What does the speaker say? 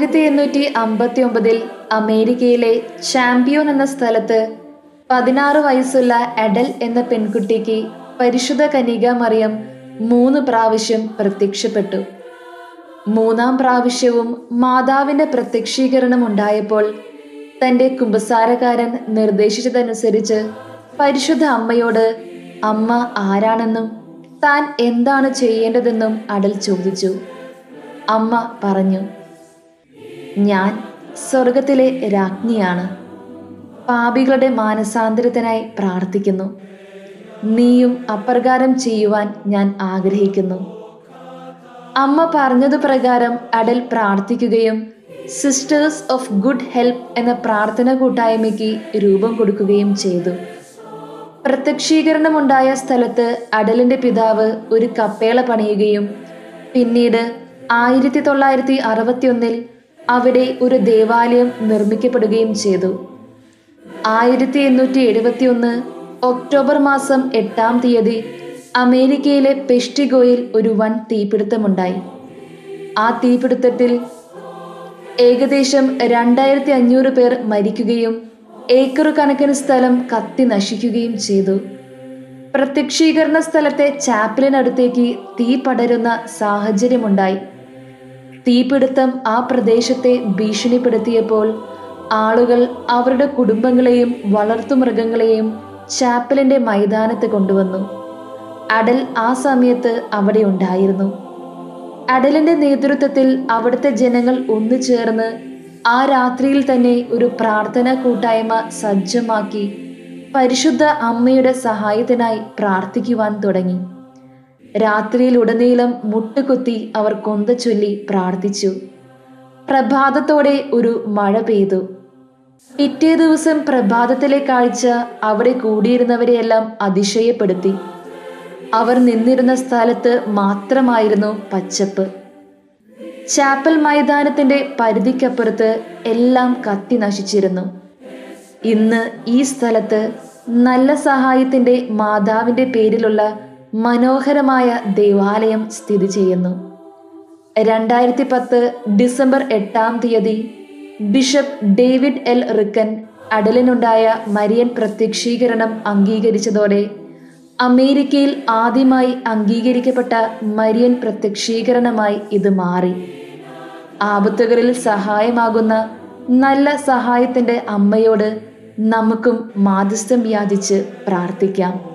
ആയിരത്തി എണ്ണൂറ്റി അമ്പത്തി ഒമ്പതിൽ അമേരിക്കയിലെ ചാമ്പ്യോൺ എന്ന സ്ഥലത്ത് പതിനാറ് വയസ്സുള്ള എഡൽ എന്ന പെൺകുട്ടിക്ക് പരിശുദ്ധ കനിക മറിയം മൂന്ന് പ്രാവശ്യം പ്രത്യക്ഷപ്പെട്ടു മൂന്നാം പ്രാവശ്യവും മാതാവിന്റെ പ്രത്യക്ഷീകരണം ഉണ്ടായപ്പോൾ തന്റെ കുമ്പസാരക്കാരൻ നിർദ്ദേശിച്ചതനുസരിച്ച് പരിശുദ്ധ അമ്മയോട് അമ്മ ആരാണെന്നും താൻ എന്താണ് ചെയ്യേണ്ടതെന്നും അടൽ ചോദിച്ചു അമ്മ പറഞ്ഞു ഞാൻ സ്വർഗത്തിലെ രാജ്ഞിയാണ് പാപികളുടെ മാനസാന്തരത്തിനായി പ്രാർത്ഥിക്കുന്നു നീയും അപ്രകാരം ചെയ്യുവാൻ ഞാൻ ആഗ്രഹിക്കുന്നു അമ്മ പറഞ്ഞതു പ്രകാരം അടൽ പ്രാർത്ഥിക്കുകയും സിസ്റ്റേഴ്സ് ഓഫ് ഗുഡ് ഹെൽപ്പ് എന്ന പ്രാർത്ഥന കൂട്ടായ്മയ്ക്ക് രൂപം കൊടുക്കുകയും ചെയ്തു പ്രത്യക്ഷീകരണമുണ്ടായ സ്ഥലത്ത് അടലിന്റെ പിതാവ് ഒരു കപ്പേള പണിയുകയും പിന്നീട് ആയിരത്തി തൊള്ളായിരത്തി അറുപത്തിയൊന്നിൽ അവിടെ ഒരു ദേവാലയം നിർമ്മിക്കപ്പെടുകയും ചെയ്തു ആയിരത്തി എണ്ണൂറ്റി എഴുപത്തി ഒന്ന് ഒക്ടോബർ മാസം എട്ടാം തീയതി അമേരിക്കയിലെ പെഷ്ടിഗോയിൽ ഒരു വൻ തീപിടുത്തമുണ്ടായി ആ തീപിടുത്തത്തിൽ ഏകദേശം രണ്ടായിരത്തി അഞ്ഞൂറ് പേർ മരിക്കുകയും ഏക്കർ കണക്കിന് സ്ഥലം കത്തി നശിക്കുകയും ചെയ്തു പ്രത്യക്ഷീകരണ സ്ഥലത്തെ ചാപ്പലിനടുത്തേക്ക് തീ പടരുന്ന സാഹചര്യമുണ്ടായി തീപിടുത്തം ആ പ്രദേശത്തെ ഭീഷണിപ്പെടുത്തിയപ്പോൾ ആളുകൾ അവരുടെ കുടുംബങ്ങളെയും വളർത്തുമൃഗങ്ങളെയും ചാപ്പലിന്റെ മൈതാനത്ത് കൊണ്ടുവന്നു അടൽ ആ സമയത്ത് അവിടെ ഉണ്ടായിരുന്നു അടലിന്റെ നേതൃത്വത്തിൽ അവിടുത്തെ ജനങ്ങൾ ഒന്നു ചേർന്ന് ആ രാത്രിയിൽ തന്നെ ഒരു പ്രാർത്ഥനാ കൂട്ടായ്മ സജ്ജമാക്കി പരിശുദ്ധ അമ്മയുടെ സഹായത്തിനായി പ്രാർത്ഥിക്കുവാൻ തുടങ്ങി രാത്രിയിലുടനീളം മുട്ടുകുത്തി അവർ കൊന്ത ചൊല്ലി പ്രാർത്ഥിച്ചു പ്രഭാതത്തോടെ ഒരു മഴ പെയ്തു പിറ്റേ ദിവസം പ്രഭാതത്തിലെ കാഴ്ച അവിടെ കൂടിയിരുന്നവരെയെല്ലാം അതിശയപ്പെടുത്തി അവർ നിന്നിരുന്ന സ്ഥലത്ത് മാത്രമായിരുന്നു പച്ചപ്പ് ചാപ്പൽ മൈതാനത്തിന്റെ പരിധിക്കപ്പുറത്ത് എല്ലാം കത്തി നശിച്ചിരുന്നു ഇന്ന് ഈ സ്ഥലത്ത് നല്ല സഹായത്തിന്റെ മാതാവിന്റെ പേരിലുള്ള മനോഹരമായ ദേവാലയം സ്ഥിതി ചെയ്യുന്നു രണ്ടായിരത്തി പത്ത് ഡിസംബർ എട്ടാം തീയതി ബിഷപ്പ് ഡേവിഡ് എൽ റിക്കൻ അടലിനുണ്ടായ മരിയൻ പ്രത്യക്ഷീകരണം അംഗീകരിച്ചതോടെ അമേരിക്കയിൽ ആദ്യമായി അംഗീകരിക്കപ്പെട്ട മരിയൻ പ്രത്യക്ഷീകരണമായി ഇത് മാറി ആപത്തുകളിൽ സഹായമാകുന്ന നല്ല സഹായത്തിന്റെ അമ്മയോട് നമുക്കും മാധ്യസ്ഥം യാചിച്ച് പ്രാർത്ഥിക്കാം